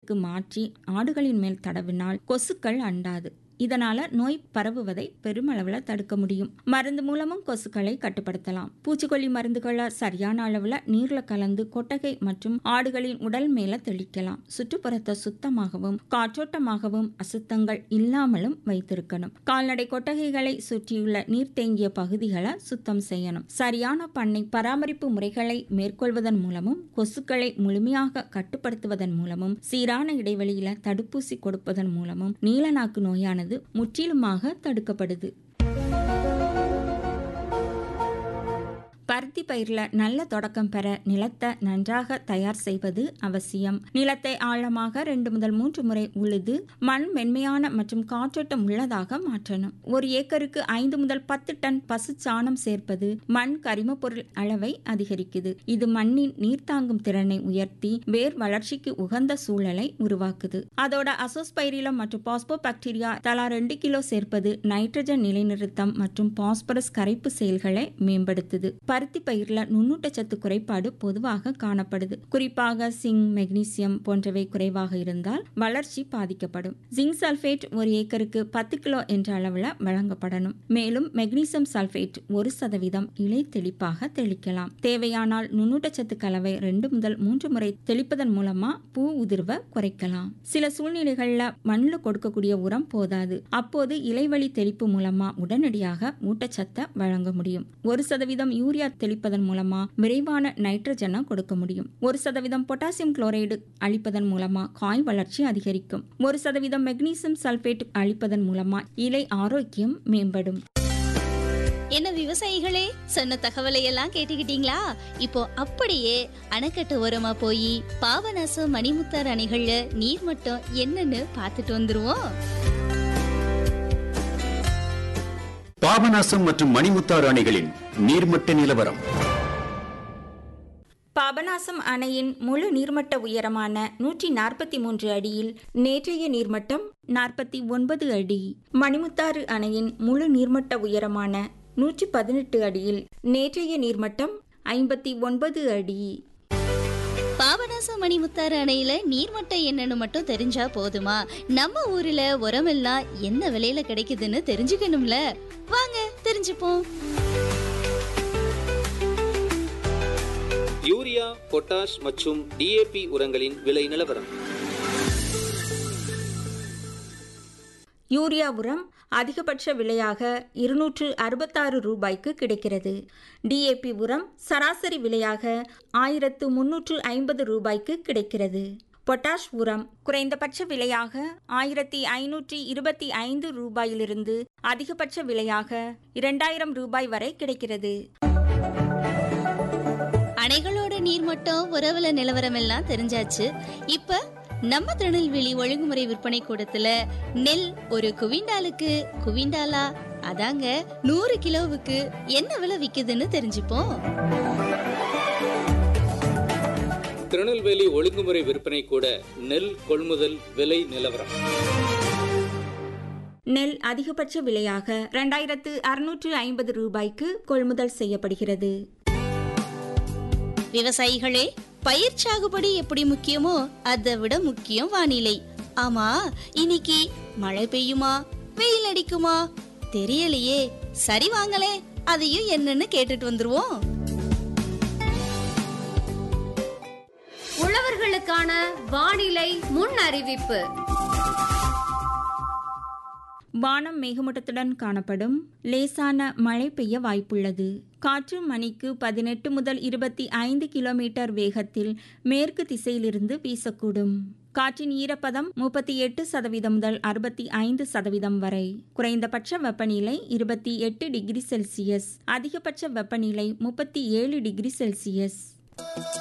இடங்களுக்கு மாற்றி ஆடுகளின் மேல் தடவினால் கொசுக்கள் அண்டாது இதனால நோய் பரவுவதை பெருமளவில் தடுக்க முடியும் மருந்து மூலமும் கொசுக்களை கட்டுப்படுத்தலாம் பூச்சிக்கொல்லி மருந்துகளை சரியான அளவில் நீர்ல கலந்து கொட்டகை மற்றும் ஆடுகளின் உடல் மேல தெளிக்கலாம் சுற்றுப்புறத்தை சுத்தமாகவும் காற்றோட்டமாகவும் அசுத்தங்கள் இல்லாமலும் வைத்திருக்கணும் கால்நடை கொட்டகைகளை சுற்றியுள்ள நீர் தேங்கிய பகுதிகளை சுத்தம் செய்யணும் சரியான பண்ணை பராமரிப்பு முறைகளை மேற்கொள்வதன் மூலமும் கொசுக்களை முழுமையாக கட்டுப்படுத்துவதன் மூலமும் சீரான இடைவெளியில தடுப்பூசி கொடுப்பதன் மூலமும் நீலநாக்கு நோயானது முற்றிலுமாக தடுக்கப்படுது பருத்தி பயிரில் நல்ல தொடக்கம் பெற நிலத்தை நன்றாக தயார் செய்வது அவசியம் நிலத்தை ஆழமாக ரெண்டு முதல் மூன்று முறை உழுது மண் மென்மையான மற்றும் காற்றோட்டம் உள்ளதாக மாற்றணும் ஒரு ஏக்கருக்கு ஐந்து முதல் பத்து டன் பசு சாணம் சேர்ப்பது மண் கரிமப் பொருள் அளவை அதிகரிக்குது இது மண்ணின் நீர் தாங்கும் திறனை உயர்த்தி வேர் வளர்ச்சிக்கு உகந்த சூழலை உருவாக்குது அதோட அசோஸ்பைரிலம் மற்றும் பாஸ்போ பாக்டீரியா தலா ரெண்டு கிலோ சேர்ப்பது நைட்ரஜன் நிலைநிறுத்தம் மற்றும் பாஸ்பரஸ் கரைப்பு செயல்களை மேம்படுத்துது பருத்தி பயிரில் நுண்ணூட்டச்சத்து குறைபாடு பொதுவாக காணப்படுது குறிப்பாக சிங் மெக்னீசியம் போன்றவை குறைவாக இருந்தால் வளர்ச்சி பாதிக்கப்படும் ஜிங்க் சல்ஃபேட் ஒரு ஏக்கருக்கு பத்து கிலோ என்ற அளவில் வழங்கப்படணும் மேலும் மெக்னீசியம் சல்ஃபேட் ஒரு சதவீதம் இலை தெளிப்பாக தெளிக்கலாம் தேவையானால் நுண்ணூட்டச்சத்து கலவை ரெண்டு முதல் மூன்று முறை தெளிப்பதன் மூலமா பூ உதிர்வை குறைக்கலாம் சில சூழ்நிலைகளில் மண்ணில் கொடுக்கக்கூடிய உரம் போதாது அப்போது இலைவழி தெளிப்பு மூலமா உடனடியாக ஊட்டச்சத்தை வழங்க முடியும் ஒரு சதவீதம் யூரியா தெளிப்பதன் மூலமா விரைவான நைட்ரஜனை கொடுக்க முடியும் ஒரு சதவீதம் பொட்டாசியம் குளோரைடு அளிப்பதன் மூலமா காய் வளர்ச்சி அதிகரிக்கும் ஒரு சதவீதம் மெக்னீசியம் சல்பேட் அளிப்பதன் மூலமா இலை ஆரோக்கியம் மேம்படும் என்ன விவசாயிகளே சொன்ன தகவலை எல்லாம் கேட்டுக்கிட்டீங்களா இப்போ அப்படியே அணைக்கட்டு ஓரமா போய் பாபநாசம் மணிமுத்தார் அணைகள்ல நீர் மட்டம் என்னன்னு பார்த்துட்டு வந்துருவோம் பாபநாசம் மற்றும் மணிமுத்தாறு அணைகளின் நீர்மட்ட நிலவரம் பாபநாசம் அணையின் முழு நீர்மட்ட உயரமான நூற்றி நாற்பத்தி மூன்று அடியில் நேற்றைய நீர்மட்டம் நாற்பத்தி ஒன்பது அடி மணிமுத்தாறு அணையின் முழு நீர்மட்ட உயரமான நூற்றி பதினெட்டு அடியில் நேற்றைய நீர்மட்டம் ஐம்பத்தி ஒன்பது அடி பாபநாசம் மணிமுத்தாறு அணையில நீர்மட்டம் என்னன்னு மட்டும் தெரிஞ்சா போதுமா நம்ம ஊர்ல உரமெல்லாம் என்ன விலையில கிடைக்குதுன்னு தெரிஞ்சுக்கணும்ல வாங்க தெரிஞ்சுப்போம் யூரியா பொட்டாஷ் மற்றும் டிஏபி உரங்களின் விலை நிலவரம் யூரியா உரம் அதிகபட்ச விலையாக இருநூற்று அறுபத்தாறு ரூபாய்க்கு கிடைக்கிறது டிஏபி உரம் சராசரி விலையாக ஆயிரத்து முன்னூற்று ஐம்பது ரூபாய்க்கு கிடைக்கிறது பொட்டாஷ் உரம் குறைந்தபட்ச விலையாக ஆயிரத்தி ஐநூற்றி இருபத்தி ஐந்து ரூபாயிலிருந்து அதிகபட்ச விலையாக இரண்டாயிரம் ரூபாய் வரை கிடைக்கிறது அணைகளோட நீர்மட்டம் உறவுல நிலவரம் எல்லாம் தெரிஞ்சாச்சு இப்ப நம்ம திருநெல்வேலி ஒழுங்குமுறை விற்பனை கூடத்துல நெல் ஒரு குவிண்டாலுக்கு குவிண்டாலா அதாங்க நூறு கிலோவுக்கு என்ன விலை விக்குதுன்னு தெரிஞ்சுப்போம் திருநெல்வேலி ஒழுங்குமுறை விற்பனை கூட நெல் கொள்முதல் விலை நிலவரம் நெல் அதிகபட்ச விலையாக இரண்டாயிரத்து அறுநூற்று ஐம்பது ரூபாய்க்கு கொள்முதல் செய்யப்படுகிறது விவசாயிகளே பயிர் சாகுபடி எப்படி முக்கியமோ அதை விட முக்கியம் வானிலை ஆமா இன்னைக்கு மழை பெய்யுமா வெயில் அடிக்குமா தெரியலையே சரி வாங்களே அதையும் என்னன்னு கேட்டுட்டு வந்துருவோம் உழவர்களுக்கான வானிலை முன் அறிவிப்பு வானம் மேகமூட்டத்துடன் காணப்படும் லேசான மழை பெய்ய வாய்ப்புள்ளது காற்று மணிக்கு பதினெட்டு முதல் இருபத்தி ஐந்து கிலோமீட்டர் வேகத்தில் மேற்கு திசையிலிருந்து வீசக்கூடும் காற்றின் ஈரப்பதம் முப்பத்தி எட்டு சதவீதம் முதல் அறுபத்தி ஐந்து சதவீதம் வரை குறைந்தபட்ச வெப்பநிலை இருபத்தி எட்டு டிகிரி செல்சியஸ் அதிகபட்ச வெப்பநிலை முப்பத்தி ஏழு டிகிரி செல்சியஸ்